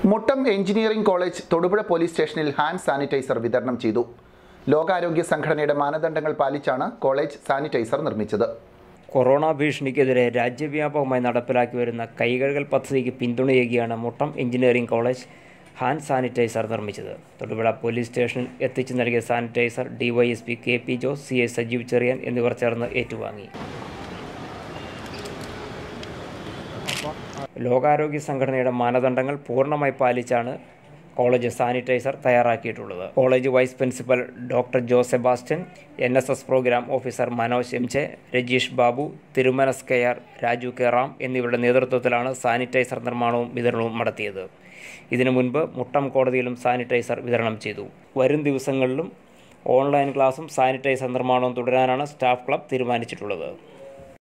Muttom engineering college Thodupuzha police സ്റ്റേഷനിൽ hand sanitizer വിതരണം ചെയ്തു ലോകാരോഗ്യ സംഘടനയുടെ മാനദണ്ഡങ്ങൾ പാലിച്ചാണ് കോളേജ് സാനിറ്റൈസർ നിർമ്മിച്ചത് കൊറോണ ഭീഷണിക്കെതിരെ രാജ്യവ്യാപകമായി നടപ്പിലാക്കി വരുന്ന കൈകഴുകൽ പദ്ധതിക്ക് പിന്തുണയേകിയാണ് Muttom engineering college hand sanitizer നിർമ്മിച്ചത് തൊടുപുഴ പോലീസ് സ്റ്റേഷനിൽ എത്തിച്ചു നൽകിയ sanitizer DySP K P Jose C A Sajeev Cherian എന്നിവർ ചേർന്ന് ഏറ്റുവാങ്ങി ലോകാരോഗ്യ സംഘടനയുടെ മാനദണ്ഡങ്ങൾ പൂർണ്ണമായി പാലിച്ചാണ് കോളേജ് സാനിറ്റൈസർ തയ്യാറാക്കിയിട്ടുള്ളത് college vice principal doctor Jo Sebastian N S S programme officer Manoj M J Rajeesh Babu തിരുമനസ് K R Raju K Ram എന്നിവരുടെ നേതൃത്വത്തിലാണ് സാനിറ്റൈസർ നിർമ്മാണവും വിതരണവും നടത്തിയത് ഇതിനു മുൻപ് മുട്ടം കോടതിയിലും സാനിറ്റൈസർ വിതരണം ചെയ്തു വരും ദിവസങ്ങളിലും ഓൺലൈൻ ക്ലാസും സാനിറ്റൈസർ നിർമ്മാണവും തുടരാനാണ് സ്റ്റാഫ് ക്ലബ് തീരുമാനിച്ചിട്ടുള്ളത്